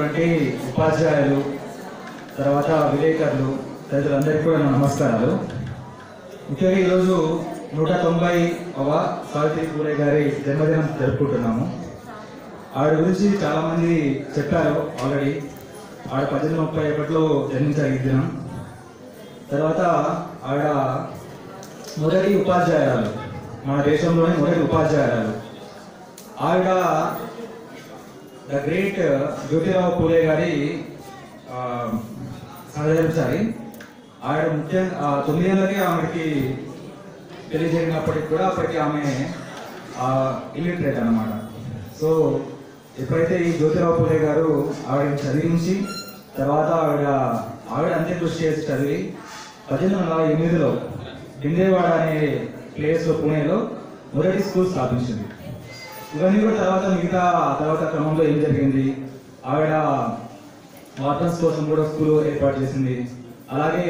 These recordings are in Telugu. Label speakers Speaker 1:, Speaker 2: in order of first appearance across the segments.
Speaker 1: ఉన్నటువంటి ఉపాధ్యాయులు తర్వాత విలేకరులు తదితరులందరికీ కూడా నా నమస్కారాలు ముఖ్యంగా ఈరోజు నూట తొంభై అవ సావిత్రి పూలే గారి జన్మదినం జరుపుకుంటున్నాము ఆవిడ గురించి చాలామంది చెప్పారు ఆల్రెడీ ఆవిడ పద్దెనిమిది ముప్పై ఒకటిలో జన్మించారు ఈ దినం తర్వాత ఆవిడ మొదటి ఉపాధ్యాయురాలు మన దేశంలోని మొదటి ఉపాధ్యాయురాలు ఆవిడ ద గ్రేట్ జ్యోతిరావు పూలే గారి సారీ ఆవిడ ముఖ్యంగా ఆ, తొమ్మిదేళ్ళకి ఆమెకి పెళ్లి జరిగినప్పటికి కూడా అప్పటికి ఆమె ఇల్లిటరేట్ అన్నమాట సో ఎప్పుడైతే ఈ జ్యోతిరావు పూలే గారు ఆవిడ చదివించి తర్వాత ఆవిడ ఆవిడ అంతే కృషి చేసి చదివి పద్దెనిమిది వందల ఎనిమిదిలో బిందేవాడ అనే ప్లేస్లో పూణేలో మొదటి స్కూల్ స్థాపించింది ఇవన్నీ కూడా తర్వాత మిగతా తర్వాత క్రమంలో ఏం జరిగింది ఆవిడ వార్టన్స్ కోసం కూడా స్కూల్ ఏర్పాటు చేసింది అలాగే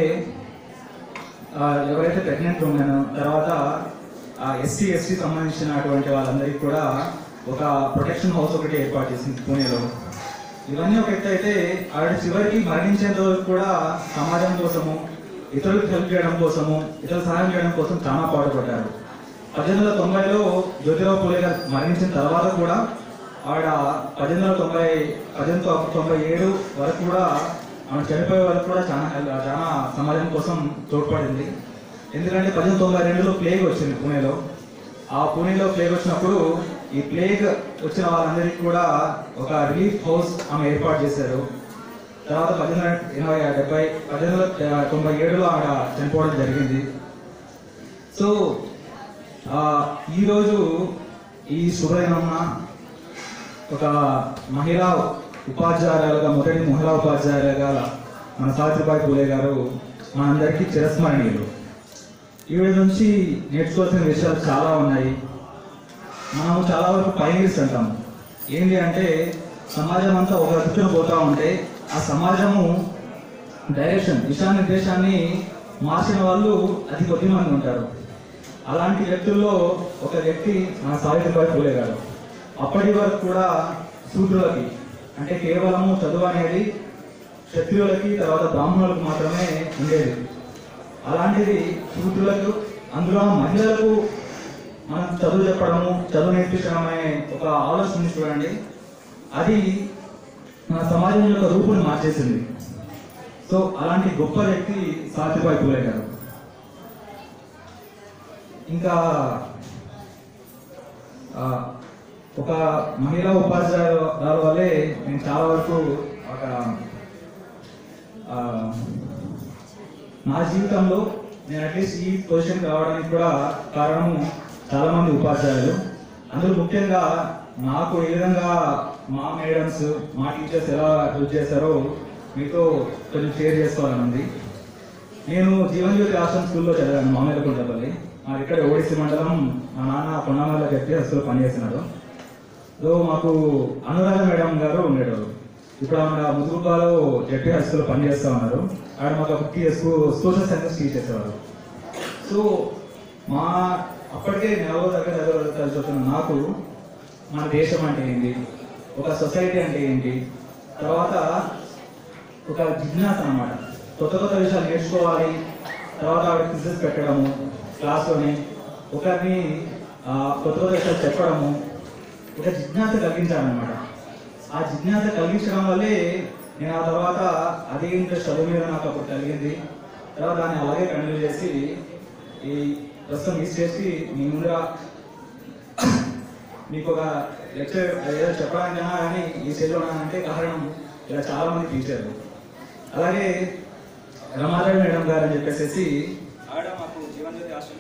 Speaker 1: ఆ, ఎవరైతే ప్రెగ్నెంట్ ఉన్నానో తర్వాత ఎస్సీ ఎస్టీ సంబంధించినటువంటి వాళ్ళందరికీ కూడా ఒక ప్రొటెక్షన్ హౌస్ ఒకటి ఏర్పాటు చేసింది పూణేలో ఇవన్నీ ఒక ఎత్తు అయితే ఆవిడ చివరికి మరణించేంత వరకు కూడా సమాజం కోసము ఇతరులకు హెల్ప్ చేయడం కోసము ఇతరులకు సహాయం చేయడం కోసం చాలా పాటుపడ్డారు పద్దెనిమిది వందల తొంభైలో జ్యోతిరావు పూలే గారు మరణించిన తర్వాత కూడా ఆవిడ పద్దెనిమిది వందల తొంభై పద్దెనిమిది వందల తొంభై ఏడు వరకు కూడా ఆమె చనిపోయే వరకు కూడా చాలా హెల్- చాలా సమాజం కోసం తోడ్పడింది ఎందుకంటే పద్దెనిమిది తొంభై రెండులో ప్లేగ్ వచ్చింది పూణేలో ఆ పూణేలో ప్లేగ్ వచ్చినప్పుడు ఈ ప్లేగ్ వచ్చిన వాళ్ళందరికీ కూడా ఒక రిలీఫ్ హౌస్ ఆమె ఏర్పాటు చేశారు తర్వాత పద్దెనిమిది వందల ఎనభై డెబ్బై పద్దెనిమిది వందల తొంభై ఏడులో ఆవిడ చనిపోవడం జరిగింది సో ఆ, ఈరోజు ఈ శుభదినమున ఒక మహిళా ఉపాధ్యాయులుగా మొదటి మహిళా ఉపాధ్యాయులుగా మన సావిత్రిబాయి పూలే గారు మనందరికీ చిరస్మరణీయులు ఈవిడ నుంచి నేర్చుకోవాల్సిన విషయాలు చాలా ఉన్నాయి మనము చాలా వరకు పైనీర్స్ అంటాము ఏంటి అంటే సమాజం అంతా ఒక దిక్కున పోతా ఉంటే ఆ సమాజము డైరెక్షన్ దిశానిర్దేశాన్ని మార్చిన వాళ్ళు అతి కొద్ది మంది ఉంటారు అలాంటి వ్యక్తుల్లో ఒక వ్యక్తి మన సావిత్రిబాయి పూలే గారు అప్పటి వరకు కూడా శూద్రులకి అంటే కేవలము చదువు అనేది క్షత్రియులకి తర్వాత బ్రాహ్మణులకు మాత్రమే ఉండేది అలాంటిది శూద్రులకు అందులో మహిళలకు మనం చదువు చెప్పడము చదువు నేర్పించడం అనే ఒక ఆలోచన చూడండి అది మన సమాజం యొక్క రూపుని మార్చేసింది సో అలాంటి గొప్ప వ్యక్తి సావిత్రిబాయి పూలే గారు ఇంకా ఆ, ఒక మహిళా ఉపాధ్యాయుల వల్లే నేను చాలా వరకు ఒక ఆ, నా జీవితంలో నేను అట్లీస్ట్ ఈ పొజిషన్ రావడానికి కూడా కారణము చాలా మంది ఉపాధ్యాయులు అందులో ముఖ్యంగా నాకు ఏ విధంగా మా మేడమ్స్ మా టీచర్స్ ఎలా హెల్ప్ చేశారో మీతో కొంచెం షేర్ చేసుకోవాలని ఉంది నేను జీవన్ జ్యోతి ఆశ్రమ్ స్కూల్లో చదివాను మామేలకుంటపల్లి మాది ఇక్కడ ఓడిసి మండలం మా నాన్న పొన్నమల్ల చెప్పి అసలు పనిచేస్తున్నాడు సో మాకు అనురాధ మేడం గారు ఉండేవారు ఇప్పుడు ఆమె ముదుగుబాలో జడ్పీ హై స్కూల్లో పనిచేస్తూ ఉన్నారు ఆవిడ మాకు fifty years social science teach చేసేవారు సో మా అప్పటికే నెలవ దగ్గర చదువుతున్న నాకు మన దేశం అంటే ఏంటి ఒక సొసైటీ అంటే ఏంటి తర్వాత ఒక జిజ్ఞాస అన్నమాట కొత్త కొత్త విషయాలు నేర్చుకోవాలి తర్వాత ఆవిడ క్విజెస్ పెట్టడము క్లాస్లోని ఒకరిని ఆ, కొత్త కొత్త విషయాలు చెప్పడము ఒక జిజ్ఞాస కలిగించాలన్నమాట ఆ జిజ్ఞాస కలిగించడం వల్లే నేను ఆ తర్వాత అదే ఇంట్రెస్ట్ చదువు మీద నాకు అప్పుడు కలిగింది తర్వాత దాన్ని అలాగే కంటిన్యూ చేసి ఈ ప్రస్తుతం మిస్ చేసి మీ ముందుగా మీకు ఒక లెక్చర్ ఏదో చెప్పడానికైనా కానీ ఈ స్టేజ్లో ఉన్నానంటే కారణం ఇలా చాలా మంది టీచర్లు అలాగే రమాదేవి మేడం గారు అని చెప్పేసి ఆవిడ మాకు జీవన్ జ్యోతి ఆశ్రమం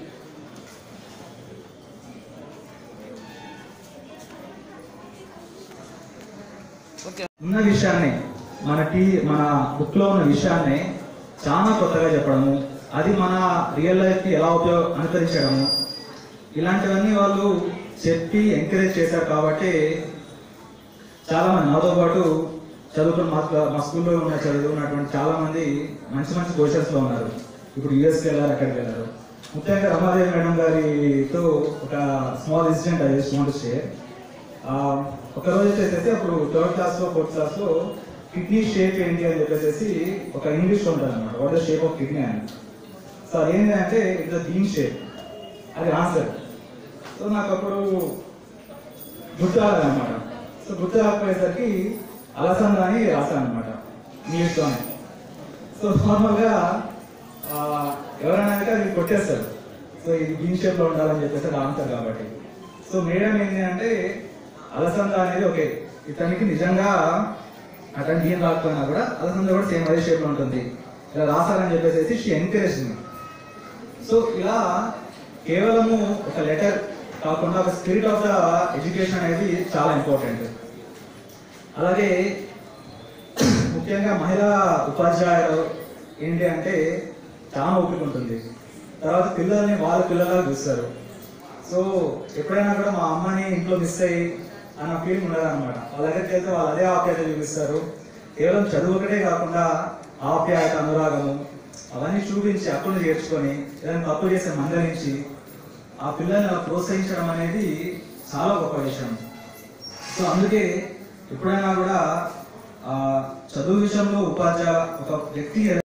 Speaker 1: ఉన్న విషయాన్ని మన టీ మన బుక్ లో ఉన్న విషయాన్ని చాలా కొత్తగా చెప్పడము అది మన రియల్ లైఫ్ కి ఎలా ఉపయోగ అనుకరించడము ఇలాంటివన్నీ వాళ్ళు చెప్పి ఎంకరేజ్ చేశారు కాబట్టి చాలా మంది నాతో పాటు చదువుకున్న మా మా స్కూల్లో ఉన్న చదువుకున్నటువంటి చాలా మంది మంచి మంచి పొజిషన్స్ లో ఉన్నారు ఇప్పుడు యుఎస్కి వెళ్ళారు అక్కడికి వెళ్ళారు ముఖ్యంగా రమాదేవి మేడం గారితో ఒక small incident I just want share ఒక రోజు అయితే అప్పుడు థర్డ్ క్లాస్ లో ఫోర్త్ క్లాస్ లో కిడ్నీ షేప్ ఏంటి అని చెప్పేసి ఒక ఇంగ్లీష్ ఉంటుంది అనమాట what the shape of kidney అని సో అదేంటి అంటే ఇట్స్ బీన్ షేప్ అది ఆన్సర్ సో నాకు అప్పుడు గుర్తు రాలేదన్నమాట సో గుర్తు రాకపోయేసరికి అలసంద అని రాశాను అనమాట ఇంగ్లీష్లోనే సో నార్మల్గా ఆ, ఎవరైనా అయితే అది కొట్టేస్తారు సో ఇది బీన్ షేప్లో ఉండాలని చెప్పేసి అది ఆన్సర్ కాబట్టి సో మేడం ఏంటి అంటే అలసంద అనేది ఓకే ఇతనికి నిజంగా అతనికి ఏం రాకపోయినా కూడా అలసంద కూడా సేమ్ అదే షేప్లో ఉంటుంది ఇలా రాసారని చెప్పేసి షీ ఎంకరేజ్ సో ఇలా కేవలము ఒక లెటర్ కాకుండా ఒక స్పిరిట్ ఆఫ్ ద ఎడ్యుకేషన్ అనేది చాలా ఇంపార్టెంట్ అలాగే ముఖ్యంగా మహిళా ఉపాధ్యాయులు ఏంటి అంటే చాలా ఓపిక ఉంటుంది తర్వాత పిల్లల్ని వాళ్ళ పిల్లలుగా చూస్తారు సో ఎప్పుడైనా కూడా మా అమ్మని ఇంట్లో మిస్ అయ్యి అన్న ఫీలింగ్ ఉండదు అనమాట వాళ్ళ దగ్గరికి వెళ్తే వాళ్ళు అదే ఆప్యాయత చూపిస్తారు కేవలం చదువు ఒకటే కాకుండా ఆప్యాయత అనురాగము అవన్నీ చూపించి అప్పులు చేర్చుకొని ఏదైనా తప్పు చేస్తే మందలించి ఆ పిల్లల్ని అలా ప్రోత్సహించడం అనేది చాలా గొప్ప విషయం సో అందుకే ఎప్పుడైనా కూడా ఆ, చదువు విషయంలో ఉపాధ్యాయ ఒక వ్యక్తి